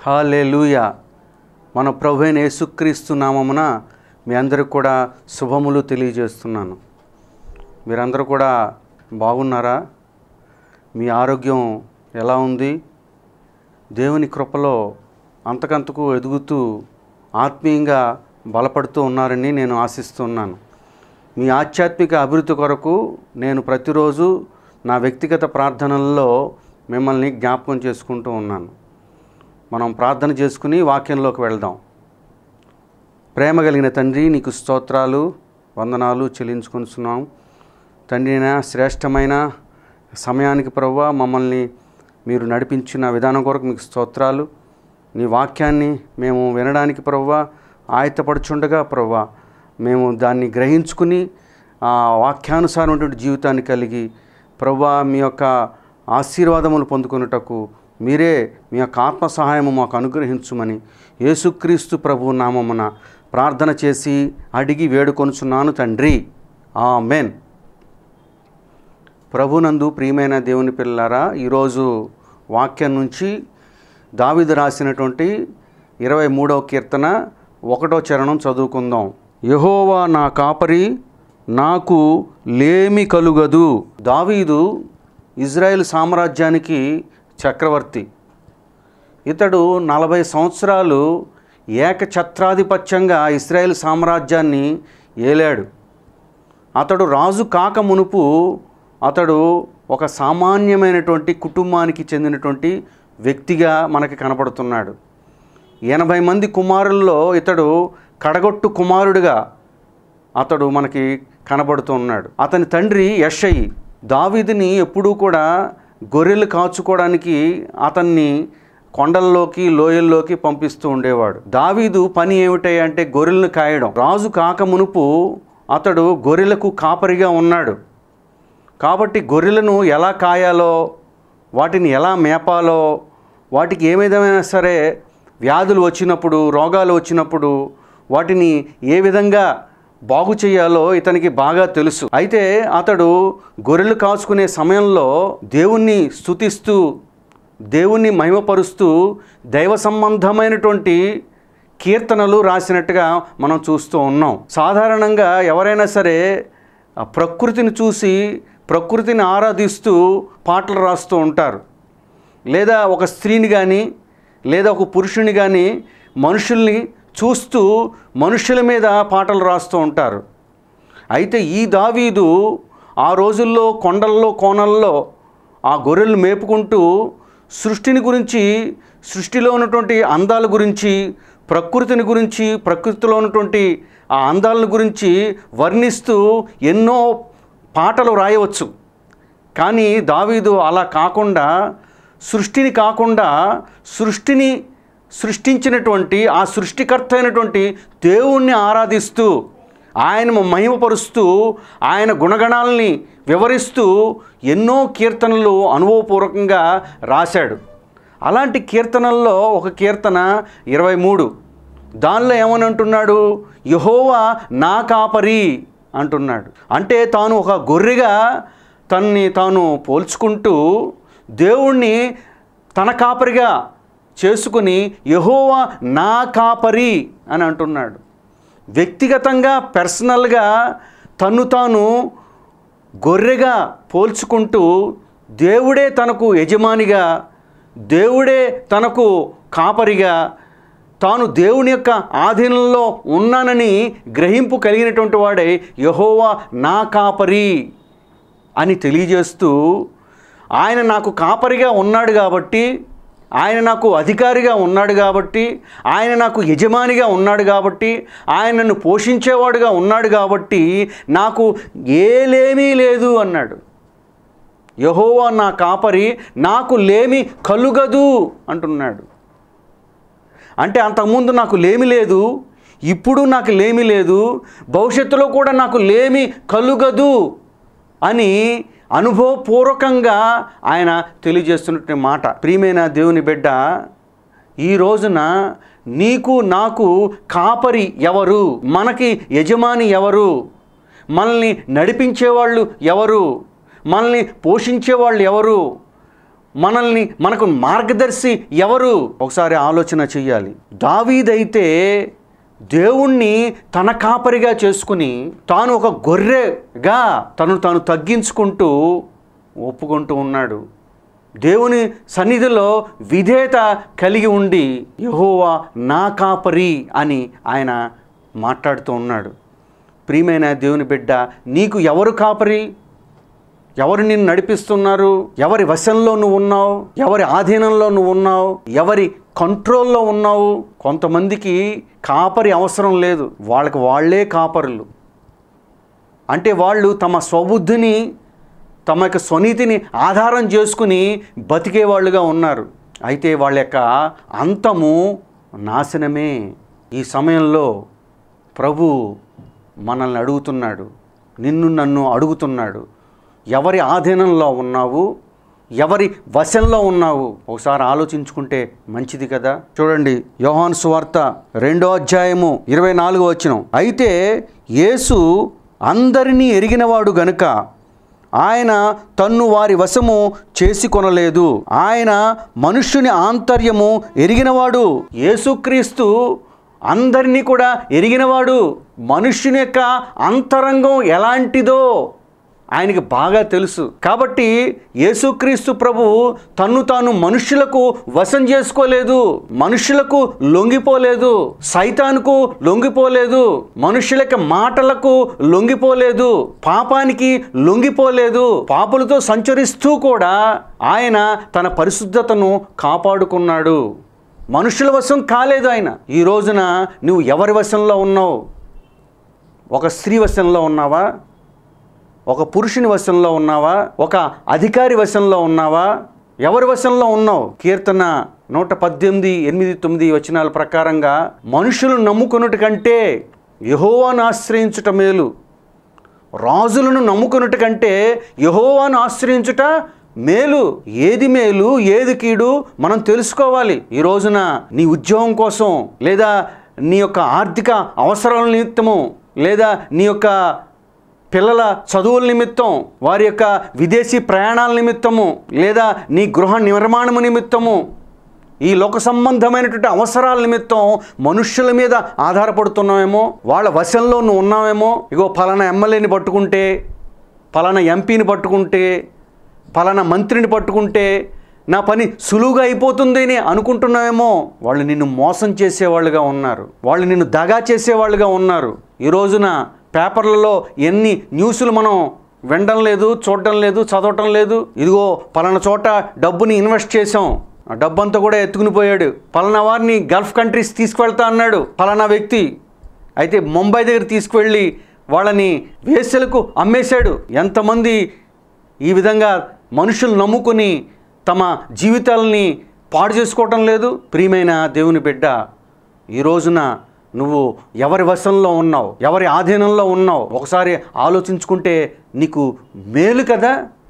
hallelujah మన ప్రభు అయిన యేసుక్రీస్తు నామమున మీ అందరికి కూడా శుభములు తెలియజేస్తున్నాను మీరందరూ కూడా బాగున్నారా మీ ఆరోగ్యం ఎలా ఉంది దేవుని కృపలో అంతకంతకు ఎదుగుతూ ఆత్మీయంగా బలపడుతూ ఉన్నారని నేను ఆశిస్తున్నాను మీ ఆధ్యాత్మిక అభివృద్ధి కొరకు నేను ప్రతిరోజు నా వ్యక్తిగత ప్రార్థనల్లో మిమ్మల్ని జ్ఞాపకం చేసుకుంటూ ఉన్నాను మనం ప్రార్థన చేసుకుని వాక్యంలోకి వెళ్దాం ప్రేమ కలిగిన తండ్రి నీకు స్తోత్రాలు వందనాలు చెల్లించుకొనిస్తున్నాం తండ్రిన శ్రేష్టమైన సమయానికి ప్రవ్వ మమ్మల్ని మీరు నడిపించిన విధానం కొరకు మీకు స్తోత్రాలు నీ వాక్యాన్ని మేము వినడానికి ప్రవ్వ ఆయత్తపడుచుండగా ప్రవ్వ మేము దాన్ని గ్రహించుకుని ఆ వాక్యానుసారమైనటువంటి జీవితాన్ని కలిగి ప్రవ్వ మీ యొక్క ఆశీర్వాదములు పొందుకున్నటకు మీరే మీ యొక్క ఆత్మ సహాయము మాకు అనుగ్రహించుమని యేసుక్రీస్తు ప్రభు నామమున ప్రార్థన చేసి అడిగి వేడుకొనుచున్నాను తండ్రి ఆమెన్ ప్రభునందు ప్రియమైన దేవుని పిల్లారా ఈరోజు వాక్యం నుంచి దావిదు రాసినటువంటి ఇరవై మూడవ కీర్తన ఒకటో చరణం చదువుకుందాం యహోవా నా కాపరి నాకు లేమి కలుగదు దావీదు ఇజ్రాయెల్ సామ్రాజ్యానికి చక్రవర్తి ఇతడు నలభై సంవత్సరాలు ఏకఛత్రాధిపత్యంగా ఇస్రాయేల్ సామ్రాజ్యాన్ని ఏలాడు అతడు రాజు కాక మునుపు అతడు ఒక సామాన్యమైనటువంటి కుటుంబానికి చెందినటువంటి వ్యక్తిగా మనకి కనపడుతున్నాడు ఎనభై మంది కుమారుల్లో ఇతడు కడగొట్టు కుమారుడిగా అతడు మనకి కనబడుతున్నాడు అతని తండ్రి యషయి దావీదుని ఎప్పుడూ కూడా గొర్రెలు కాచుకోవడానికి అతన్ని కొండల్లోకి లోయల్లోకి పంపిస్తూ ఉండేవాడు దావీదు పని ఏమిటాయి అంటే గొర్రెలను కాయడం రాజు కాక మునుపు అతడు గొర్రెలకు కాపరిగా ఉన్నాడు కాబట్టి గొర్రెలను ఎలా కాయాలో వాటిని ఎలా మేపాలో వాటికి ఏ విధమైనా సరే వ్యాధులు వచ్చినప్పుడు రోగాలు వచ్చినప్పుడు వాటిని ఏ విధంగా బాగు చేయాలో ఇతనికి బాగా తెలుసు అయితే అతడు గొర్రెలు కాచుకునే సమయంలో దేవుణ్ణి స్తుతిస్తూ దేవుణ్ణి మహిమపరుస్తూ దైవ సంబంధమైనటువంటి కీర్తనలు రాసినట్టుగా మనం చూస్తూ ఉన్నాం సాధారణంగా ఎవరైనా సరే ఆ ప్రకృతిని చూసి ప్రకృతిని ఆరాధిస్తూ పాటలు రాస్తూ ఉంటారు లేదా ఒక స్త్రీని కానీ లేదా ఒక పురుషుని కానీ మనుషుల్ని చూస్తూ మనుషుల మీద పాటలు రాస్తూ ఉంటారు అయితే ఈ దావీదు ఆ రోజుల్లో కొండల్లో కోణల్లో ఆ గొర్రెలు మేపుకుంటూ సృష్టిని గురించి సృష్టిలో ఉన్నటువంటి అందాల గురించి ప్రకృతిని గురించి ప్రకృతిలో ఉన్నటువంటి ఆ అందాల గురించి వర్ణిస్తూ ఎన్నో పాటలు రాయవచ్చు కానీ దావీదు అలా కాకుండా సృష్టిని కాకుండా సృష్టిని సృష్టించినటువంటి ఆ సృష్టికర్త అయినటువంటి దేవుణ్ణి ఆరాధిస్తూ ఆయన మహిమపరుస్తూ ఆయన గుణగణాలని వివరిస్తూ ఎన్నో కీర్తనలు అనుభవపూర్వకంగా రాశాడు అలాంటి కీర్తనల్లో ఒక కీర్తన ఇరవై మూడు దానిలో ఏమని అంటున్నాడు యహోవా నా కాపరి అంటున్నాడు అంటే తాను ఒక గొర్రెగా తన్ని తాను పోల్చుకుంటూ దేవుణ్ణి తన కాపరిగా చేసుకుని యహోవా నా కాపరి అని అంటున్నాడు వ్యక్తిగతంగా పర్సనల్గా తను తాను గొర్రెగా పోల్చుకుంటూ దేవుడే తనకు యజమానిగా దేవుడే తనకు కాపరిగా తాను దేవుని యొక్క ఆధీనంలో ఉన్నానని గ్రహింపు కలిగినటువంటి వాడే యహోవా నా కాపరి అని తెలియజేస్తూ ఆయన నాకు కాపరిగా ఉన్నాడు కాబట్టి ఆయన నాకు అధికారిగా ఉన్నాడు కాబట్టి ఆయన నాకు యజమానిగా ఉన్నాడు కాబట్టి ఆయన నన్ను పోషించేవాడుగా ఉన్నాడు కాబట్టి నాకు ఏలేమీ లేదు అన్నాడు యహోవా నా కాపరి నాకు లేమి కలుగదు అంటున్నాడు అంటే అంతకుముందు నాకు లేమి లేదు ఇప్పుడు నాకు లేమి లేదు భవిష్యత్తులో కూడా నాకు లేమి కలుగదు అని అనుభవపూర్వకంగా ఆయన తెలియజేస్తున్నటువంటి మాట ప్రియమైన దేవుని బిడ్డ ఈ రోజున నీకు నాకు కాపరి ఎవరు మనకి యజమాని ఎవరు మనల్ని నడిపించేవాళ్ళు ఎవరు మనల్ని పోషించేవాళ్ళు ఎవరు మనల్ని మనకు మార్గదర్శి ఎవరు ఒకసారి ఆలోచన చెయ్యాలి దావీదైతే దేవుణ్ణి తన కాపరిగా చేసుకుని తాను ఒక గొర్రెగా తను తాను తగ్గించుకుంటూ ఒప్పుకుంటూ ఉన్నాడు దేవుని సన్నిధిలో విధేయత కలిగి ఉండి యహోవా నా కాపరి అని ఆయన మాట్లాడుతూ ఉన్నాడు ప్రియమైన దేవుని బిడ్డ నీకు ఎవరు కాపరి ఎవరు నిన్ను నడిపిస్తున్నారు ఎవరి వశంలో నువ్వు ఉన్నావు ఎవరి ఆధీనంలో నువ్వు ఉన్నావు ఎవరి కంట్రోల్లో ఉన్నావు కొంతమందికి కాపరి అవసరం లేదు వాళ్ళకి వాళ్ళే కాపరులు అంటే వాళ్ళు తమ స్వబుద్ధిని తమ యొక్క స్వనీతిని ఆధారం చేసుకుని బతికేవాళ్ళుగా ఉన్నారు అయితే వాళ్ళ యొక్క అంతము నాశనమే ఈ సమయంలో ప్రభు మనల్ని అడుగుతున్నాడు నిన్ను నన్ను అడుగుతున్నాడు ఎవరి ఆధీనంలో ఉన్నావు ఎవరి వశంలో ఉన్నావు ఒకసారి ఆలోచించుకుంటే మంచిది కదా చూడండి యోహాను సువార్త రెండో అధ్యాయము ఇరవై నాలుగో వచ్చిన అయితే యేసు అందరినీ ఎరిగినవాడు గనుక ఆయన తన్ను వారి వశము చేసుకొనలేదు ఆయన మనుష్యుని ఆంతర్యము ఎరిగినవాడు యేసుక్రీస్తు అందరినీ కూడా ఎరిగినవాడు మనుష్యుని యొక్క అంతరంగం ఎలాంటిదో ఆయనకి బాగా తెలుసు కాబట్టి యేసుక్రీస్తు ప్రభు తన్ను తాను మనుష్యులకు వశం చేసుకోలేదు మనుష్యులకు లొంగిపోలేదు సైతానుకు లొంగిపోలేదు మనుష్యుల యొక్క మాటలకు లొంగిపోలేదు పాపానికి లొంగిపోలేదు పాపులతో సంచరిస్తూ కూడా ఆయన తన పరిశుద్ధతను కాపాడుకున్నాడు మనుషుల వశం కాలేదు ఆయన ఈ రోజున నువ్వు ఎవరి వశంలో ఉన్నావు ఒక స్త్రీ వశంలో ఉన్నావా ఒక పురుషుని వశంలో ఉన్నావా ఒక అధికారి వశంలో ఉన్నావా ఎవరి వశంలో ఉన్నావు కీర్తన నూట పద్దెనిమిది ఎనిమిది తొమ్మిది వచనాల ప్రకారంగా మనుషులు నమ్ముకున్నట్టు కంటే యహోవాను ఆశ్రయించుట మేలు రాజులను నమ్ముకున్నట్టు కంటే యహోవాను ఆశ్రయించుట మేలు ఏది మేలు ఏది కీడు మనం తెలుసుకోవాలి ఈ రోజున నీ ఉద్యోగం కోసం లేదా నీ యొక్క ఆర్థిక అవసరాల నిమిత్తము లేదా నీ యొక్క పిల్లల చదువుల నిమిత్తం వారి యొక్క విదేశీ ప్రయాణాల నిమిత్తము లేదా నీ గృహ నిర్మాణము నిమిత్తము ఈ లోక సంబంధమైనటువంటి అవసరాల నిమిత్తం మనుష్యుల మీద ఆధారపడుతున్నామేమో వాళ్ళ వశంలో నువ్వు ఉన్నావేమో ఇగో ఫలానా ఎమ్మెల్యేని పట్టుకుంటే ఫలానా ఎంపీని పట్టుకుంటే ఫలానా మంత్రిని పట్టుకుంటే నా పని సులువుగా అయిపోతుంది అని అనుకుంటున్నావేమో వాళ్ళు నిన్ను మోసం చేసేవాళ్ళుగా ఉన్నారు వాళ్ళు నిన్ను దగా చేసేవాళ్ళుగా ఉన్నారు ఈ రోజున పేపర్లలో ఎన్ని న్యూస్లు మనం వినడం లేదు చూడడం లేదు చదవటం లేదు ఇదిగో పలానా చోట డబ్బుని ఇన్వెస్ట్ చేసాం ఆ డబ్బంతా కూడా ఎత్తుకుని పోయాడు పలానా వారిని గల్ఫ్ కంట్రీస్ తీసుకువెళ్తా అన్నాడు పలానా వ్యక్తి అయితే ముంబై దగ్గర తీసుకువెళ్ళి వాళ్ళని వేసలకు అమ్మేశాడు ఎంతమంది ఈ విధంగా మనుషులు నమ్ముకుని తమ జీవితాలని పాడు చేసుకోవటం లేదు ప్రియమైన దేవుని బిడ్డ ఈ రోజున నువ్వు ఎవరి వశంలో ఉన్నావు ఎవరి ఆధీనంలో ఉన్నావు ఒకసారి ఆలోచించుకుంటే నీకు మేలు కదా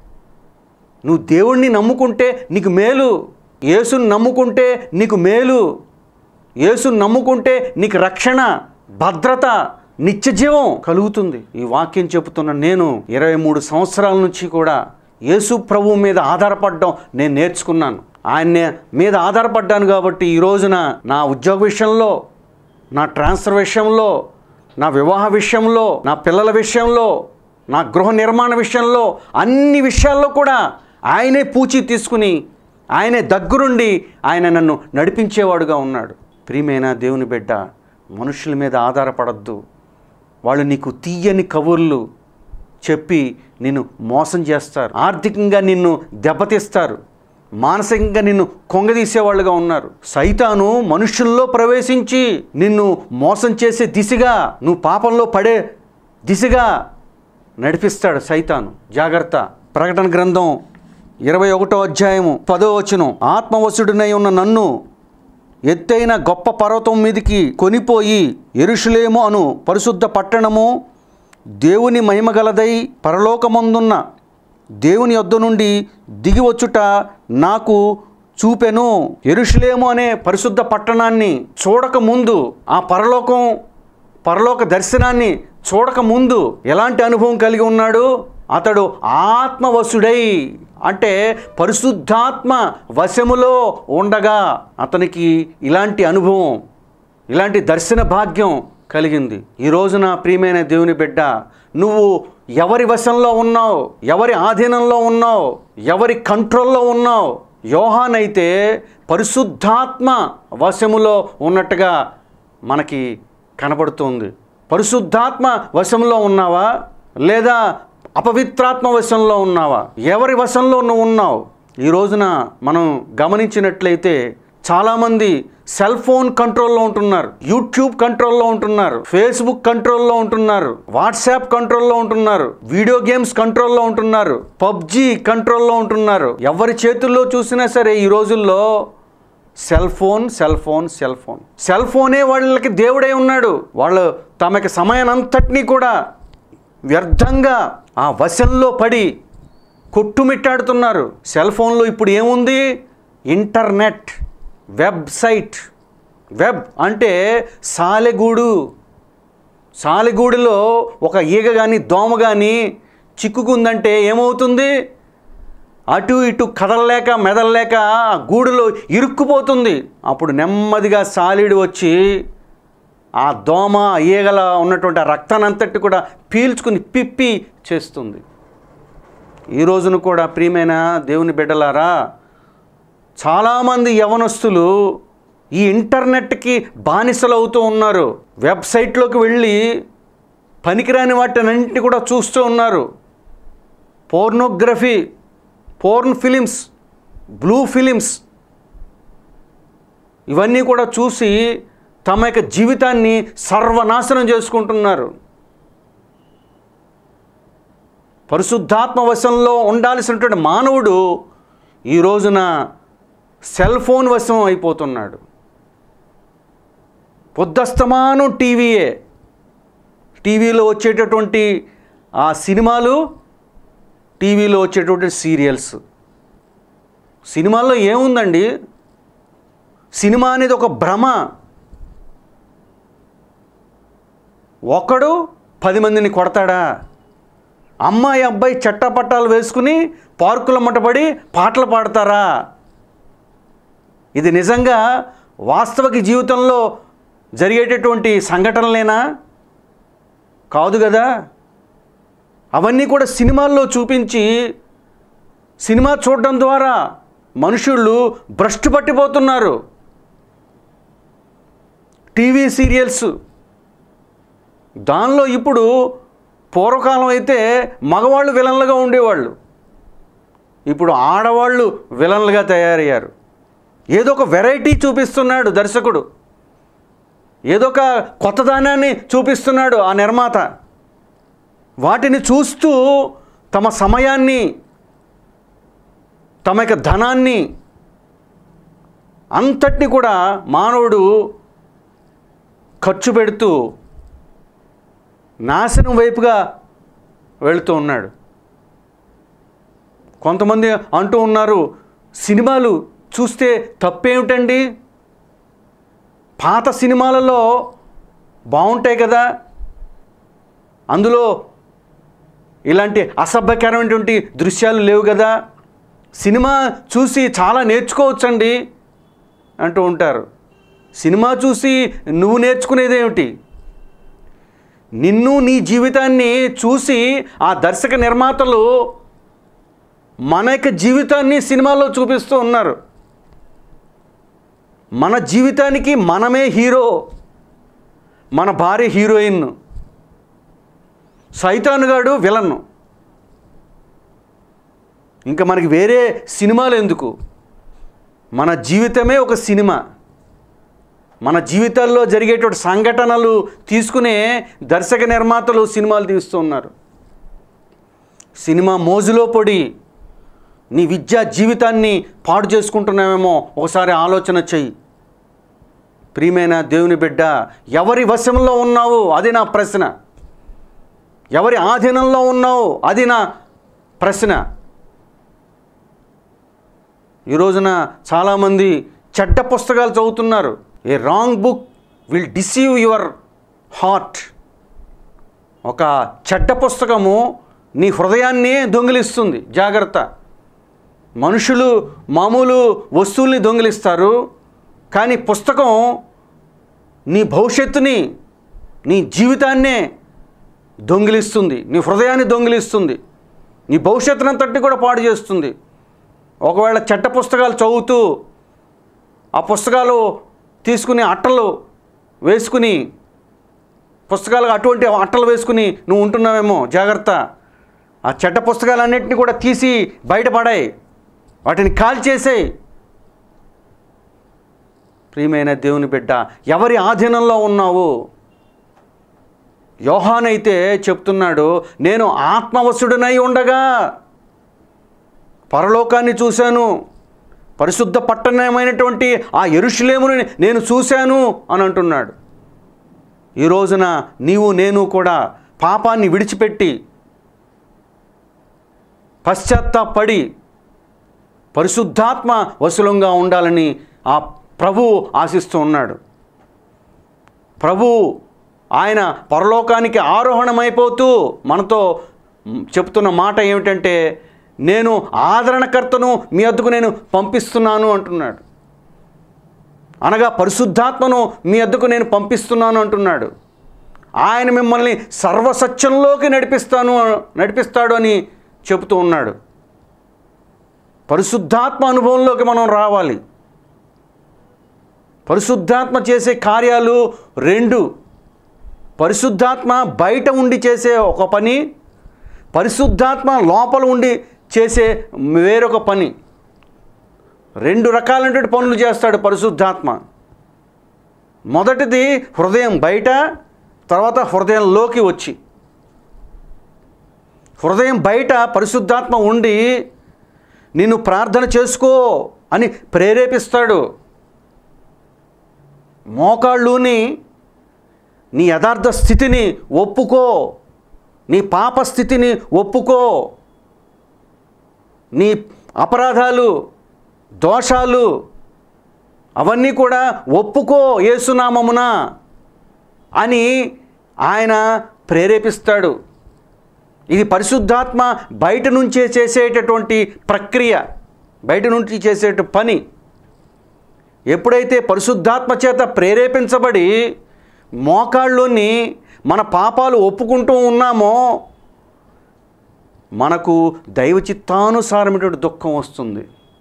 నువ్వు దేవుణ్ణి నమ్ముకుంటే నీకు మేలు యేసుని నమ్ముకుంటే నీకు మేలు యేసుని నమ్ముకుంటే నీకు రక్షణ భద్రత నిత్యజీవం కలుగుతుంది ఈ వాక్యం చెబుతున్న నేను ఇరవై మూడు సంవత్సరాల నుంచి కూడా యేసు ప్రభువు మీద ఆధారపడడం నేను నేర్చుకున్నాను ఆయన మీద ఆధారపడ్డాను కాబట్టి ఈ రోజున నా ఉద్యోగ విషయంలో నా ట్రాన్స్ఫర్ విషయంలో నా వివాహ విషయంలో నా పిల్లల విషయంలో నా గృహ నిర్మాణ విషయంలో అన్ని విషయాల్లో కూడా ఆయనే పూచి తీసుకుని ఆయనే దగ్గరుండి ఆయన నన్ను నడిపించేవాడుగా ఉన్నాడు ప్రియమైన దేవుని బిడ్డ మనుషుల మీద ఆధారపడద్దు వాళ్ళు నీకు తీయని కబుర్లు చెప్పి నిన్ను మోసం చేస్తారు ఆర్థికంగా నిన్ను దెబ్బతీస్తారు మానసికంగా నిన్ను కొంగదీసేవాళ్ళుగా ఉన్నారు సైతాను మనుషుల్లో ప్రవేశించి నిన్ను మోసం చేసే దిశగా నువ్వు పాపంలో పడే దిశగా నడిపిస్తాడు సైతాను జాగ్రత్త ప్రకటన గ్రంథం ఇరవై ఒకటో అధ్యాయము పదో వచనం ఆత్మవశుడినై ఉన్న నన్ను ఎత్తైన గొప్ప పర్వతం మీదికి కొనిపోయి ఎరుషులేము అను పరిశుద్ధ పట్టణము దేవుని మహిమగలదై పరలోకమందున్న దేవుని యొద్ద నుండి దిగివచ్చుట నాకు చూపెను ఎరుషులేము అనే పరిశుద్ధ పట్టణాన్ని చూడక ముందు ఆ పరలోకం పరలోక దర్శనాన్ని చూడక ముందు ఎలాంటి అనుభవం కలిగి ఉన్నాడు అతడు ఆత్మవశుడై అంటే పరిశుద్ధాత్మ వశములో ఉండగా అతనికి ఇలాంటి అనుభవం ఇలాంటి దర్శన భాగ్యం కలిగింది ఈ రోజున ప్రియమైన దేవుని బిడ్డ నువ్వు ఎవరి వశంలో ఉన్నావు ఎవరి ఆధీనంలో ఉన్నావు ఎవరి కంట్రోల్లో ఉన్నావు యోహాన్ అయితే పరిశుద్ధాత్మ వశములో ఉన్నట్టుగా మనకి కనబడుతుంది పరిశుద్ధాత్మ వశంలో ఉన్నావా లేదా అపవిత్రాత్మ వశంలో ఉన్నావా ఎవరి వశంలో నువ్వు ఉన్నావు ఈ రోజున మనం గమనించినట్లయితే చాలామంది సెల్ ఫోన్ కంట్రోల్లో ఉంటున్నారు యూట్యూబ్ కంట్రోల్లో ఉంటున్నారు ఫేస్బుక్ కంట్రోల్లో ఉంటున్నారు వాట్సాప్ కంట్రోల్లో ఉంటున్నారు వీడియో గేమ్స్ కంట్రోల్లో ఉంటున్నారు పబ్జి కంట్రోల్లో ఉంటున్నారు ఎవరి చేతుల్లో చూసినా సరే ఈ రోజుల్లో cell phone cell phone cell phone cell ఫోనే వాళ్ళకి దేవుడై ఉన్నాడు వాళ్ళు తమకి సమయానంతటినీ కూడా వ్యర్థంగా ఆ వశంలో పడి కొట్టుమిట్టాడుతున్నారు సెల్ ఫోన్లో ఇప్పుడు ఏముంది ఇంటర్నెట్ వెబ్సైట్ వెబ్ అంటే సాలెగూడు సాలెగూడులో ఒక ఈగ కానీ దోమ కానీ చిక్కుకుందంటే ఏమవుతుంది అటు ఇటు కదలలేక మెదలలేక ఆ గూడులో ఇరుక్కుపోతుంది అప్పుడు నెమ్మదిగా సాలిడు వచ్చి ఆ దోమ ఆ ఈగల ఉన్నటువంటి ఆ రక్తానంతటి కూడా పీల్చుకుని పిప్పి చేస్తుంది ఈ రోజున కూడా ప్రియమైన దేవుని బిడ్డలారా చాలామంది యవనస్తులు ఈ ఇంటర్నెట్కి బానిసలు అవుతూ ఉన్నారు వెబ్సైట్లోకి వెళ్ళి పనికిరాని వాటినన్నింటినీ కూడా చూస్తూ ఉన్నారు pornography porn films blue films ఇవన్నీ కూడా చూసి తమ యొక్క జీవితాన్ని సర్వనాశనం చేసుకుంటున్నారు పరిశుద్ధాత్మ వశంలో ఉండాల్సినటువంటి మానవుడు ఈ రోజున సెల్ ఫోన్ వశం అయిపోతున్నాడు పొద్దస్తమానం టీవీయే టీవీలో వచ్చేటటువంటి ఆ సినిమాలు టీవీలో వచ్చేటటువంటి సీరియల్స్ సినిమాల్లో ఏముందండి సినిమా అనేది ఒక భ్రమ ఒకడు పది మందిని కొడతాడా అమ్మాయి అబ్బాయి చట్టపట్టాలు వేసుకుని పార్కుల మట్టపడి పాటలు పాడతారా ఇది నిజంగా వాస్తవిక జీవితంలో జరిగేటటువంటి సంఘటనలేనా కాదు కదా అవన్నీ కూడా సినిమాల్లో చూపించి సినిమా చూడడం ద్వారా మనుషులు భ్రష్టు పట్టిపోతున్నారు టీవీ సీరియల్స్ దానిలో ఇప్పుడు పూర్వకాలం అయితే మగవాళ్ళు విలన్లుగా ఉండేవాళ్ళు ఇప్పుడు ఆడవాళ్ళు విలన్లుగా తయారయ్యారు ఏదో ఒక వెరైటీ చూపిస్తున్నాడు దర్శకుడు ఏదో ఒక కొత్తదానాన్ని చూపిస్తున్నాడు ఆ నిర్మాత వాటిని చూస్తూ తమ సమయాన్ని తమ యొక్క ధనాన్ని అంతటిని కూడా మానవుడు ఖర్చు పెడుతూ నాశనం వైపుగా వెళుతూ ఉన్నాడు కొంతమంది అంటూ ఉన్నారు సినిమాలు చూస్తే తప్పేమిటండి పాత సినిమాలలో బాగుంటాయి కదా అందులో ఇలాంటి అసభ్యకరమైనటువంటి దృశ్యాలు లేవు కదా సినిమా చూసి చాలా నేర్చుకోవచ్చండి అంటూ ఉంటారు సినిమా చూసి నువ్వు నేర్చుకునేదేమిటి నిన్ను నీ జీవితాన్ని చూసి ఆ దర్శక నిర్మాతలు మన యొక్క జీవితాన్ని సినిమాలో చూపిస్తూ ఉన్నారు మన జీవితానికి మనమే హీరో మన భార్య హీరోయిన్ సైతానుగాడు విలన్ ఇంకా మనకి వేరే సినిమాలు ఎందుకు మన జీవితమే ఒక సినిమా మన జీవితాల్లో జరిగేటువంటి సంఘటనలు తీసుకునే దర్శక నిర్మాతలు సినిమాలు తీస్తూ ఉన్నారు సినిమా మోజులో పడి నీ విద్యా జీవితాన్ని పాడు చేసుకుంటున్నామేమో ఒకసారి ఆలోచన చెయ్యి ప్రియమైన దేవుని బిడ్డ ఎవరి వశంలో ఉన్నావు అది నా ప్రశ్న ఎవరి ఆధీనంలో ఉన్నావు అది నా ప్రశ్న ఈ రోజున చాలామంది చెడ్డ పుస్తకాలు చదువుతున్నారు a wrong book will deceive your heart ఒక చెడ్డ పుస్తకము నీ హృదయాన్ని దొంగిలిస్తుంది జాగ్రత్త మనుషులు మామూలు వస్తువుల్ని దొంగిలిస్తారు కానీ పుస్తకం నీ భవిష్యత్తుని నీ జీవితాన్నే దొంగిలిస్తుంది నీ హృదయాన్ని దొంగిలిస్తుంది నీ భవిష్యత్తునంతటి కూడా పాడు చేస్తుంది ఒకవేళ చెట్ట పుస్తకాలు చదువుతూ ఆ పుస్తకాలు తీసుకుని అట్టలు వేసుకుని పుస్తకాలు అటువంటి అట్టలు వేసుకుని నువ్వు ఉంటున్నావేమో జాగ్రత్త ఆ చెడ్డ పుస్తకాలన్నింటినీ కూడా తీసి బయటపడాయి వాటిని కాల్చేసేయి ప్రియమైన దేవుని బిడ్డ ఎవరి ఆధీనంలో ఉన్నావు యోహానైతే చెప్తున్నాడు నేను ఆత్మవశుడనై ఉండగా పరలోకాన్ని చూశాను పరిశుద్ధ పట్టణమైనటువంటి ఆ ఎరుషులేముని నేను చూశాను అని అంటున్నాడు ఈ రోజున నీవు నేను కూడా పాపాన్ని విడిచిపెట్టి పశ్చాత్తాపడి పరిశుద్ధాత్మ వశులంగా ఉండాలని ఆ ప్రభు ఆశిస్తూ ఉన్నాడు ప్రభు ఆయన పరలోకానికి ఆరోహణమైపోతూ మనతో మ్, చెప్తున్న మాట ఏమిటంటే నేను ఆదరణకర్తను మీ అద్దకు నేను పంపిస్తున్నాను అంటున్నాడు అనగా పరిశుద్ధాత్మను మీ అద్దకు నేను పంపిస్తున్నాను అంటున్నాడు ఆయన మిమ్మల్ని సర్వసత్యంలోకి నడిపిస్తాను నడిపిస్తాడు అని చెబుతూ ఉన్నాడు పరిశుద్ధాత్మ అనుభవంలోకి మనం రావాలి పరిశుద్ధాత్మ చేసే కార్యాలు రెండు పరిశుద్ధాత్మ బయట ఉండి చేసే ఒక పని పరిశుద్ధాత్మ లోపల ఉండి చేసే వేరొక పని రెండు రకాలైనటువంటి పనులు చేస్తాడు పరిశుద్ధాత్మ మొదటిది హృదయం బయట తర్వాత హృదయంలోకి వచ్చి హృదయం బయట పరిశుద్ధాత్మ ఉండి నిన్ను ప్రార్థన చేసుకో అని ప్రేరేపిస్తాడు మోకాళ్ళుని నీ యథార్థ స్థితిని ఒప్పుకో నీ పాప స్థితిని ఒప్పుకో నీ అపరాధాలు దోషాలు అవన్నీ కూడా ఒప్పుకో ఏసునామమున అని ఆయన ప్రేరేపిస్తాడు ఇది పరిశుద్ధాత్మ బయట నుంచే చేసేటటువంటి ప్రక్రియ బయట నుంచి చేసే పని ఎప్పుడైతే పరిశుద్ధాత్మ చేత ప్రేరేపించబడి మోకాళ్ళలోని మన పాపాలు ఒప్పుకుంటూ ఉన్నామో మనకు దైవ చిత్తానుసారమైనటువంటి దుఃఖం వస్తుంది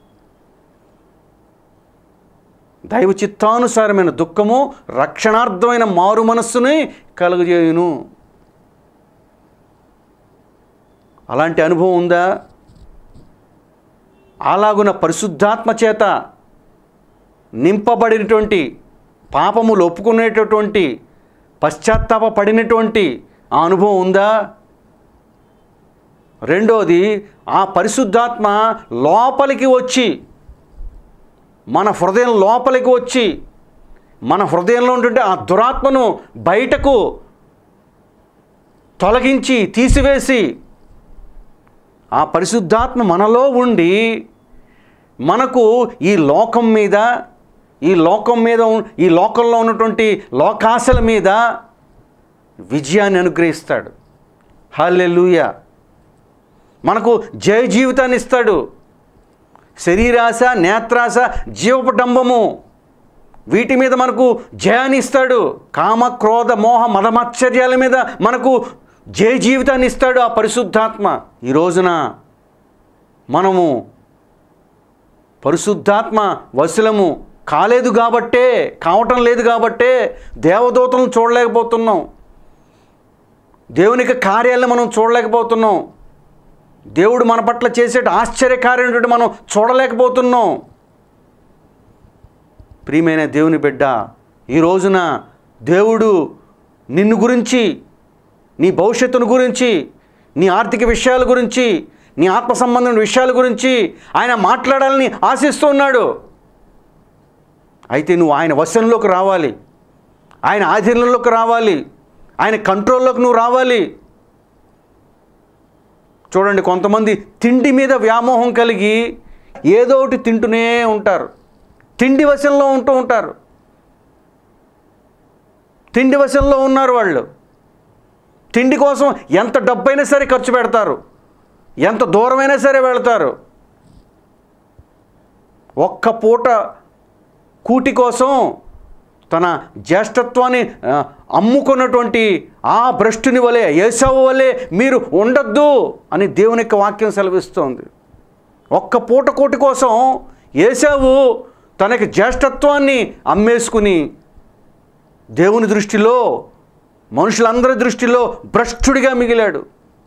దైవ చిత్తానుసారమైన దుఃఖము రక్షణార్థమైన మారు మనస్సుని కలుగజేయును అలాంటి అనుభవం ఉందా అలాగున పరిశుద్ధాత్మ చేత నింపబడినటువంటి పాపములు ఒప్పుకునేటటువంటి పశ్చాత్తాప పడినటువంటి ఆ అనుభవం ఉందా రెండోది ఆ పరిశుద్ధాత్మ లోపలికి వచ్చి మన హృదయం లోపలికి వచ్చి మన హృదయంలో ఉంటుంటే ఆ దురాత్మను బయటకు తొలగించి తీసివేసి ఆ పరిశుద్ధాత్మ మనలో ఉండి మనకు ఈ లోకం మీద ఈ లోకం మీద ఉన్- ఈ లోకంలో ఉన్నటువంటి లోకాశల మీద విజయాన్ని అనుగ్రహిస్తాడు హల్లెలూయ మనకు జయ జీవితాన్ని ఇస్తాడు శరీరాశ నేత్రాశ జీవపడంబము వీటి మీద మనకు జయాన్ని ఇస్తాడు కామ క్రోధ మోహ మదమాశ్చర్యాల మీద మనకు జయ జీవితాన్ని ఇస్తాడు ఆ పరిశుద్ధాత్మ ఈ రోజున మనము పరిశుద్ధాత్మ వశులము కాలేదు కాబట్టే కావటం లేదు కాబట్టే దేవదూతలను చూడలేకపోతున్నాం దేవునికి కార్యాలను మనం చూడలేకపోతున్నాం దేవుడు మన పట్ల చేసే ఆశ్చర్యకార్యం మనం చూడలేకపోతున్నాం ప్రియమైన దేవుని బిడ్డ ఈ రోజున దేవుడు నిన్ను గురించి నీ భవిష్యత్తును గురించి నీ ఆర్థిక విషయాల గురించి నీ ఆత్మ సంబంధమైన విషయాల గురించి ఆయన మాట్లాడాలని ఆశిస్తున్నాడు అయితే నువ్వు ఆయన వశంలోకి రావాలి ఆయన ఆధీనంలోకి రావాలి ఆయన కంట్రోల్లోకి నువ్వు రావాలి చూడండి కొంతమంది తిండి మీద వ్యామోహం కలిగి ఏదో ఒకటి తింటూనే ఉంటారు తిండి వశంలో ఉంటూ ఉంటారు తిండి వశంలో ఉన్నారు వాళ్ళు తిండి కోసం ఎంత డబ్బైనా సరే ఖర్చు పెడతారు ఎంత దూరమైనా సరే వెళ్తారు ఒక్క పూట కూటి కోసం తన జ్యేష్ఠత్వాన్ని ఆ, అమ్ముకున్నటువంటి ఆ భ్రష్టుని వలె ఏసావు వలె మీరు ఉండొద్దు అని దేవుని యొక్క వాక్యం సెలవిస్తోంది ఒక్క పూట కోటి కోసం ఏసావు తనకి జ్యేష్ఠత్వాన్ని అమ్మేసుకుని దేవుని దృష్టిలో మనుషులందరి దృష్టిలో భ్రష్టుడిగా మిగిలాడు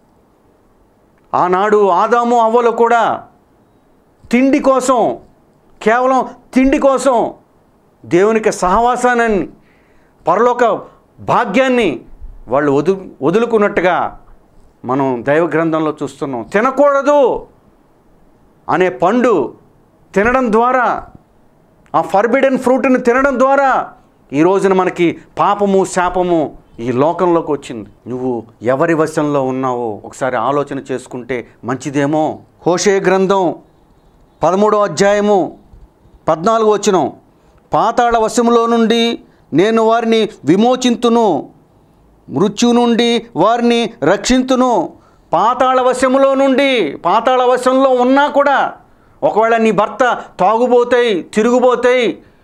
ఆనాడు ఆదాము అవ్వలు కూడా తిండి కోసం కేవలం తిండి కోసం దేవునికి సహవాసాన్ని పరలోక భాగ్యాన్ని వాళ్ళు వదు వదులుకున్నట్టుగా మనం దైవ గ్రంథంలో చూస్తున్నాం తినకూడదు అనే పండు తినడం ద్వారా ఆ ఫర్బిడెన్ ఫ్రూట్ని తినడం ద్వారా ఈ రోజున మనకి పాపము శాపము ఈ లోకంలోకి వచ్చింది నువ్వు ఎవరి వశంలో ఉన్నావో ఒకసారి ఆలోచన చేసుకుంటే మంచిదేమో హోషే గ్రంథం పదమూడో అధ్యాయము పద్నాలుగు వచనం పాతాళ వశములో నుండి నేను వారిని విమోచింతును మృత్యు నుండి వారిని రక్షింతును పాతాళ వశములో నుండి పాతాళ వశంలో ఉన్నా కూడా ఒకవేళ నీ భర్త తాగుబోతాయి తిరుగుబోతాయి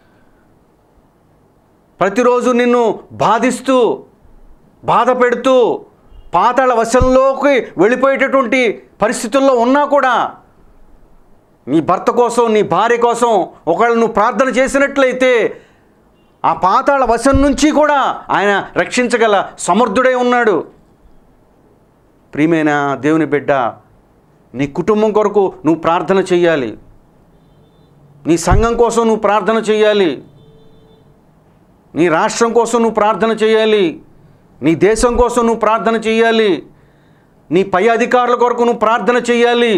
ప్రతిరోజు నిన్ను బాధిస్తూ బాధ పెడుతూ పాతాళ వశంలోకి వెళ్ళిపోయేటటువంటి పరిస్థితుల్లో ఉన్నా కూడా నీ భర్త కోసం నీ భార్య కోసం ఒకవేళ నువ్వు ప్రార్థన చేసినట్లయితే ఆ పాతాళ వశం నుంచి కూడా ఆయన రక్షించగల సమర్థుడై ఉన్నాడు ప్రియమైన దేవుని బిడ్డ నీ కుటుంబం కొరకు నువ్వు ప్రార్థన చేయాలి నీ సంఘం కోసం నువ్వు ప్రార్థన చేయాలి నీ రాష్ట్రం కోసం నువ్వు ప్రార్థన చేయాలి నీ దేశం కోసం నువ్వు ప్రార్థన చేయాలి నీ పై అధికారుల కొరకు నువ్వు ప్రార్థన చేయాలి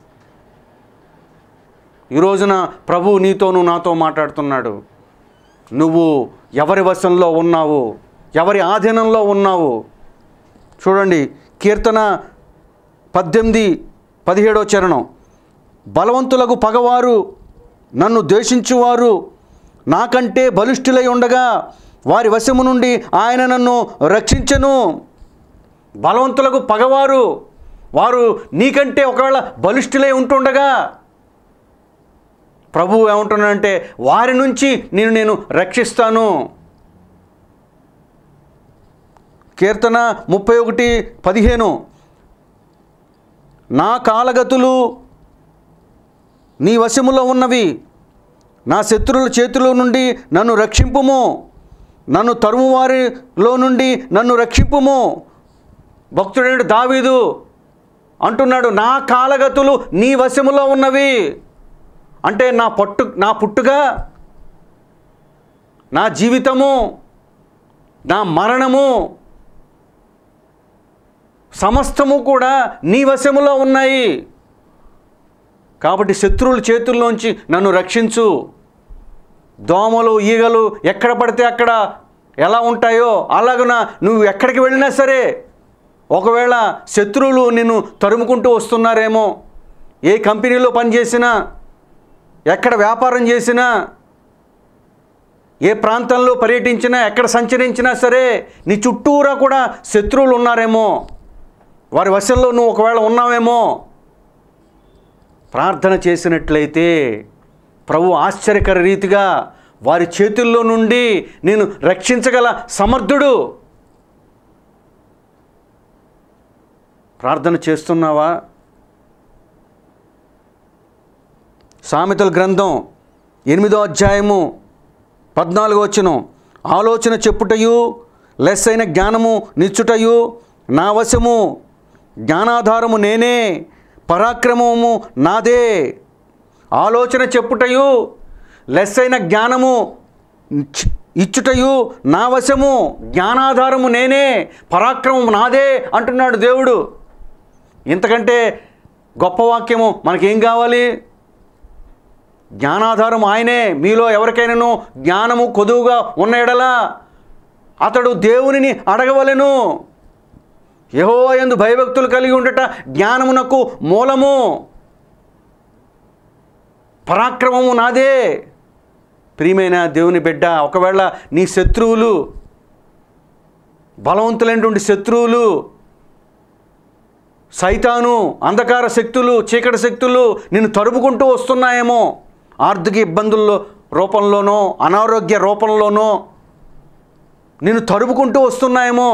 ఈ రోజున ప్రభు నీతోనూ నాతో మాట్లాడుతున్నాడు నువ్వు ఎవరి వశంలో ఉన్నావు ఎవరి ఆధీనంలో ఉన్నావు చూడండి కీర్తన పద్దెనిమిది పదిహేడో చరణం బలవంతులకు పగవారు నన్ను ద్వేషించువారు నాకంటే బలిష్ఠులై ఉండగా వారి వశము నుండి ఆయన నన్ను రక్షించను బలవంతులకు పగవారు వారు నీకంటే ఒకవేళ బలిష్ఠులై ఉంటుండగా ప్రభువు ఏమంటున్నాడంటే వారి నుంచి నేను నేను రక్షిస్తాను కీర్తన ముప్పై ఒకటి పదిహేను నా కాలగతులు నీ వశములో ఉన్నవి నా శత్రువుల చేతిలో నుండి నన్ను రక్షింపుము నన్ను తరుము వారిలో నుండి నన్ను రక్షింపుము భక్తుడైన దావీదు అంటున్నాడు నా కాలగతులు నీ వశములో ఉన్నవి అంటే నా పట్టు నా పుట్టుగా నా జీవితము నా మరణము సమస్తము కూడా నీ వశములో ఉన్నాయి కాబట్టి శత్రువుల చేతుల్లోంచి నన్ను రక్షించు దోమలు ఈగలు ఎక్కడ పడితే అక్కడ ఎలా ఉంటాయో అలాగున నువ్వు ఎక్కడికి వెళ్ళినా సరే ఒకవేళ శత్రువులు నిన్ను తరుముకుంటూ వస్తున్నారేమో ఏ కంపెనీలో పనిచేసినా ఎక్కడ వ్యాపారం చేసినా ఏ ప్రాంతంలో పర్యటించినా ఎక్కడ సంచరించినా సరే నీ చుట్టూరా కూడా శత్రువులు ఉన్నారేమో వారి వశంలో నువ్వు ఒకవేళ ఉన్నావేమో ప్రార్థన చేసినట్లయితే ప్రభు ఆశ్చర్యకర రీతిగా వారి చేతుల్లో నుండి నేను రక్షించగల సమర్థుడు ప్రార్థన చేస్తున్నావా సామెతల గ్రంథం ఎనిమిదో అధ్యాయము పద్నాలుగో వచ్చును ఆలోచన చెప్పుటయు లెస్సైన జ్ఞానము నిచ్చుటయు నా వశము జ్ఞానాధారము నేనే పరాక్రమము నాదే ఆలోచన చెప్పుటయు లెస్సైన జ్ఞానము ఇచ్- ఇచ్చుటయు నా వశము జ్ఞానాధారము నేనే పరాక్రమం నాదే అంటున్నాడు దేవుడు ఇంతకంటే గొప్ప వాక్యము మనకేం కావాలి జ్ఞానాధారం ఆయనే మీలో ఎవరికైనాను జ్ఞానము కొదువుగా ఉన్న ఎడలా అతడు దేవునిని అడగవలెను యహో ఎందు భయభక్తులు కలిగి ఉండట జ్ఞానమునకు మూలము పరాక్రమము నాదే ప్రియమైన దేవుని బిడ్డ ఒకవేళ నీ శత్రువులు బలవంతులైనటువంటి శత్రువులు సైతాను అంధకార శక్తులు చీకటి శక్తులు నిన్ను తరుపుకుంటూ వస్తున్నాయేమో ఆర్థిక ఇబ్బందుల్లో రూపంలోనో అనారోగ్య రూపంలోనో నిన్ను తరుపుకుంటూ వస్తున్నాయేమో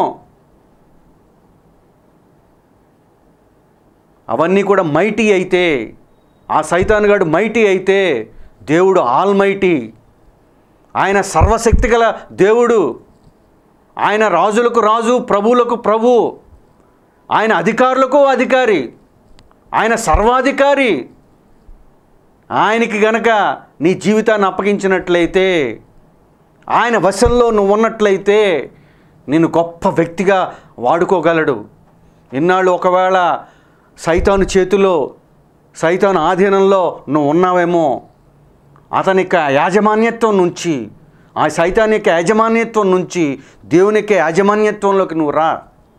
అవన్నీ కూడా మైటీ అయితే ఆ సైతానుగాడు మైటీ అయితే దేవుడు ఆల్మైటీ ఆయన సర్వశక్తి గల దేవుడు ఆయన రాజులకు రాజు ప్రభువులకు ప్రభు ఆయన అధికారులకు అధికారి ఆయన సర్వాధికారి ఆయనకి గనక నీ జీవితాన్ని అప్పగించినట్లయితే ఆయన వశంలో నువ్వు ఉన్నట్లయితే నేను గొప్ప వ్యక్తిగా వాడుకోగలడు ఇన్నాళ్ళు ఒకవేళ సైతాను చేతిలో సైతాను ఆధీనంలో నువ్వు ఉన్నావేమో అతని యొక్క యాజమాన్యత్వం నుంచి ఆ సైతాన్ యొక్క యాజమాన్యత్వం నుంచి దేవుని యొక్క యాజమాన్యత్వంలోకి నువ్వు రా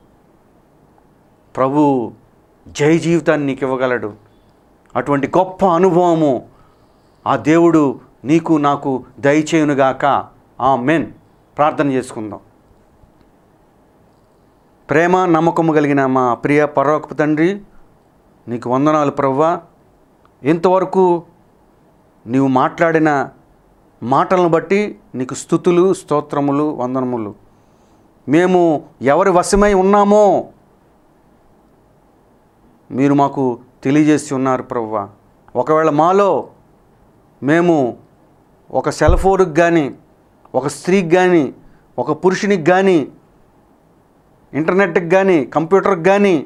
ప్రభు జయ జీవితాన్ని నీకు ఇవ్వగలడు అటువంటి గొప్ప అనుభవము ఆ దేవుడు నీకు నాకు దయచేయునుగాక ఆ మెన్ ప్రార్థన చేసుకుందాం ప్రేమ నమ్మకము కలిగిన మా ప్రియ పరలోకపు తండ్రి నీకు వందనాలు ప్రవ్వా ఇంతవరకు నీవు మాట్లాడిన మాటలను బట్టి నీకు స్థుతులు స్తోత్రములు వందనములు మేము ఎవరి వశమై ఉన్నామో మీరు మాకు తెలియజేసి ఉన్నారు ప్రవ్వా ఒకవేళ మాలో మేము ఒక సెల్ ఫోన్కి కానీ ఒక స్త్రీకి కానీ ఒక పురుషునికి కానీ ఇంటర్నెట్కి కానీ కంప్యూటర్కి కానీ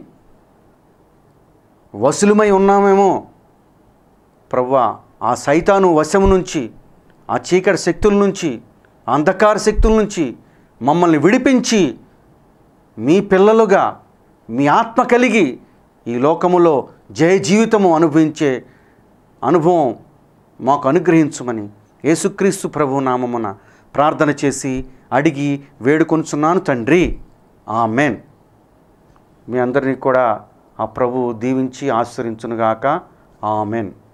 వసులుమై ఉన్నామేమో ప్రవ్వా ఆ సైతాను వశము నుంచి ఆ చీకటి శక్తుల నుంచి ఆ అంధకార శక్తుల నుంచి మమ్మల్ని విడిపించి మీ పిల్లలుగా మీ ఆత్మ కలిగి ఈ లోకములో జయ జీవితము అనుభవించే అనుభవం మాకు అనుగ్రహించమని యేసుక్రీస్తు ప్రభు నామమున ప్రార్థన చేసి అడిగి వేడుకొనుచున్నాను తండ్రి ఆమెన్ మీ అందరినీ కూడా ఆ ప్రభు దీవించి ఆశ్రయించునుగాక ఆమెన్